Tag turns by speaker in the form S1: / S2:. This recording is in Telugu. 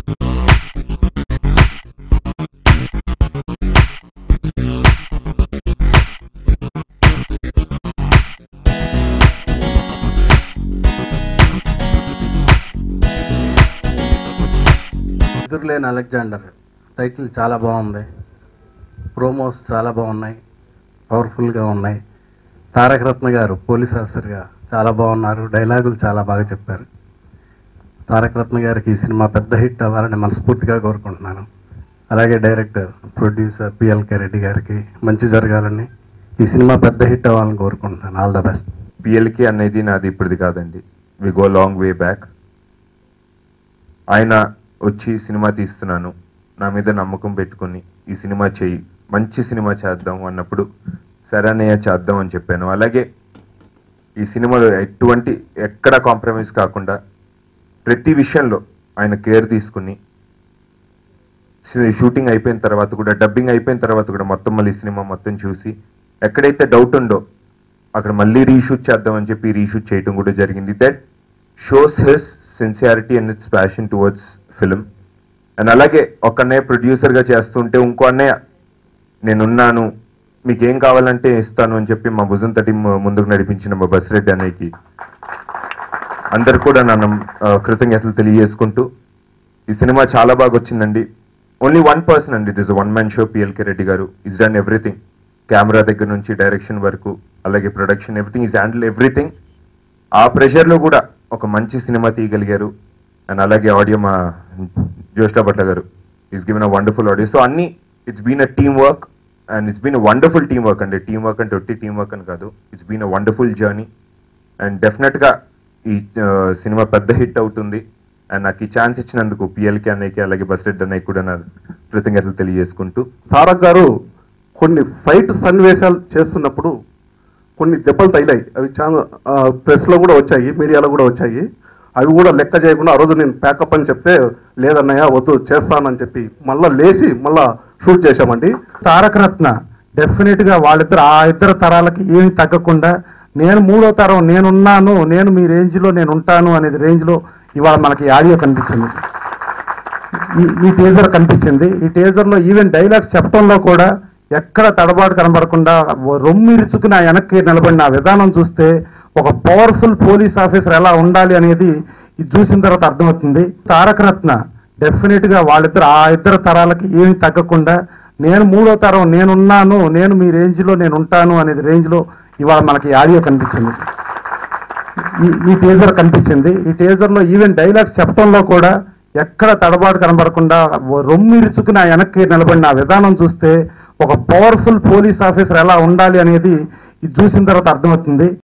S1: ఎదురులేని అలెగ్జాండర్ టైటిల్ చాలా బాగుంది ప్రోమోస్ చాలా బాగున్నాయి పవర్ఫుల్గా ఉన్నాయి తారక రత్న గారు పోలీస్ ఆఫీసర్గా చాలా బాగున్నారు డైలాగులు చాలా బాగా చెప్పారు తారక రత్న గారికి ఈ సినిమా పెద్ద హిట్ అవ్వాలని మనస్ఫూర్తిగా కోరుకుంటున్నాను అలాగే డైరెక్టర్ ప్రొడ్యూసర్ పిఎల్కే రెడ్డి గారికి మంచి జరగాలని ఈ సినిమా పెద్ద హిట్ అవ్వాలని కోరుకుంటున్నాను ఆల్ ద బెస్ట్
S2: పిఎల్కి అనేది నాది ఇప్పుడుది కాదండి we go long way back ఆయన వచ్చి సినిమా తీస్తున్నాను నా మీద నమ్మకం పెట్టుకొని ఈ సినిమా చెయ్యి మంచి సినిమా చేద్దాం అన్నప్పుడు సరే అన్నయ్య చేద్దాం అని చెప్పాను అలాగే ఈ సినిమాలో ఎటువంటి ఎక్కడ కాంప్రమైజ్ కాకుండా ప్రతి విషయంలో ఆయన కేర్ తీసుకుని షూటింగ్ అయిపోయిన తర్వాత కూడా డబ్బింగ్ అయిపోయిన తర్వాత కూడా మొత్తం మళ్ళీ సినిమా మొత్తం చూసి ఎక్కడైతే డౌట్ ఉందో అక్కడ మళ్ళీ రీషూట్ చేద్దామని చెప్పి రీషూట్ చేయడం కూడా జరిగింది that shows his sincerity and its passion towards film and అలాగే ఒక అన్నయ్య ప్రొడ్యూసర్గా చేస్తుంటే ఇంకో అన్నయ్య నేనున్నాను మీకు ఏం కావాలంటే ఇస్తాను అని చెప్పి మా భుజం తటి ము- ముందుకు నడిపించిన మా బసిరెడ్డి అన్నయ్యకి అందరు కూడా నన్ను ఆ, కృతజ్ఞతలు తెలియజేసుకుంటూ ఈ సినిమా చాలా బాగా వచ్చిందండి ఓన్లీ వన్ పర్సన్ అండి this one man show P L K Reddy గారు ఇస్ డన్ ఎవ్రీథింగ్ కెమెరా దగ్గర నుంచి డైరెక్షన్ వరకు అలాగే production everything is handle everything ఆ ప్రెషర్లో కూడా ఒక మంచి సినిమా తీయగలిగారు అండ్ అలాగే ఆడియో మా జ్యోష్ఠ భట్ల గారు is given a wonderful audio so అన్ని it's been a team work and it's been a wonderful team work అండి టీమ్ వర్క్ అంటే ఒట్టి టీమ్ వర్క్ అని కాదు it's been a wonderful journey and డెఫినెట్గా ఈ ఆ, సినిమా పెద్ద హిట్ అవుతుంది అండ్ నాకు ఈ ఛాన్స్ ఇచ్చినందుకు పిఎల్కి అన్నయ్యకి అలాగే బస్రెడ్ అన్నయ్య కూడా నా కృతజ్ఞతలు తెలియజేసుకుంటూ
S3: తారక్ గారు కొన్ని ఫైట్ సన్నివేశాలు చేస్తున్నప్పుడు కొన్ని దెబ్బలు తగిలాయి అవి చాలా ప్రెస్లో కూడా వచ్చాయి మీడియాలో కూడా వచ్చాయి అవి కూడా లెక్క చేయకుండా ఆ రోజు నేను ప్యాకప్ అని చెప్తే లేదన్నయ్య వద్దు చేస్తానని చెప్పి మళ్ళా లేచి మళ్ళా షూట్ చేశామండి
S4: తారక రత్న డెఫినెట్ గా వాళ్ళిద్దరు ఆ ఇద్దరు తరాలకి ఏమి తగ్గకుండా నేను మూడో తరం నేనున్నాను నేను మీ రేంజ్ లో నేను ఉంటాను అనేది రేంజ్ లో ఇవాళ మనకి ఆడియో కనిపించింది ఈ ఈ టీజర్ కనిపించింది ఈ టీజర్ లో ఈవెన్ డైలాగ్స్ చెప్పడంలో కూడా ఎక్కడ తడబాటు కనబడకుండా రొమ్ము ఇరుచుకుని ఆ వెనక్కి నిలబడిన ఆ విధానం చూస్తే ఒక పవర్ఫుల్ పోలీస్ ఆఫీసర్ ఎలా ఉండాలి అనేది ఇది చూసిన తర్వాత అర్థమవుతుంది తారక రత్న డెఫినెట్ గా వాళ్ళిద్దరు ఆ ఇద్దరు తరాలకి ఏమి తగ్గకుండా నేను మూడో తరం నేనున్నాను నేను మీ రేంజ్ లో నేను ఉంటాను అనేది రేంజ్ లో ఇవాళ మనకి ఆడియో కనిపించింది ఈ ఈ టీజర్ కనిపించింది ఈ టీజర్ లో ఈవెన్ డైలాగ్స్ చెప్పడంలో కూడా ఎక్కడ తడబాటు కనబడకుండా రొమ్ము ఇరుచుకుని ఆ వెనక్కి నిలబడిన ఆ విధానం చూస్తే ఒక పవర్ఫుల్ పోలీస్ ఆఫీసర్ ఎలా ఉండాలి అనేది ఇది చూసిన తర్వాత అర్థమవుతుంది